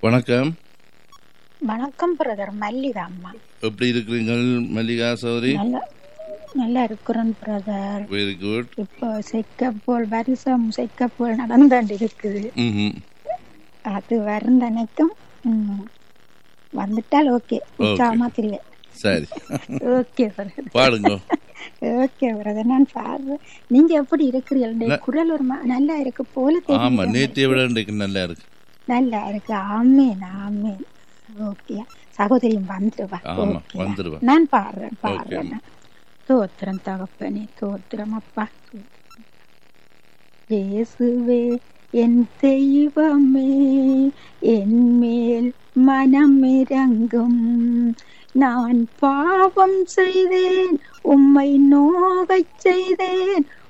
வணக்கம் வணக்கம் பிரதர் மல்லிகா அம்மா எப்படி இருக்கிறீங்கள் மல்லிகா சௌரி நல்லா நல்லா இருக்கிறேன் பிரதர் வெரி குட் இப்போ செக்கப்போல் வருஷம் செக்கப்போல் நடந்தாண்டு இருக்குது ம் அது வருந்தனைக்கும் ம், வந்துட்டால் ஓகே உற்சாகமா தெரியல சரி ஓகே பிரதர் பாடுங்க ஓகே பிரதர் நான் பாடுறேன் நீங்க எப்படி இருக்கிறீர்கள் குரல் ஒரு மா- நல்லா இருக்கு போல ஆமா தெரியுது நேற்றைய விட இன்றைக்கு நல்லா இருக்கு நல்லா இருக்கு ஆமேன் ஆமேன் ஓகே சகோதரியும் வந்துருவா ஆமா ஓகே வந்துருவா நான் பாடுறேன் ஓகே பாடுறேன் தோத்திரம் தகப்பனே தோத்திரம் அப்பா இயேசுவே என் தெய்வமே என் மேல் மனம் இறங்கும் நான் பாவம் செய்தேன் உம்மை நோகச் செய்தேன்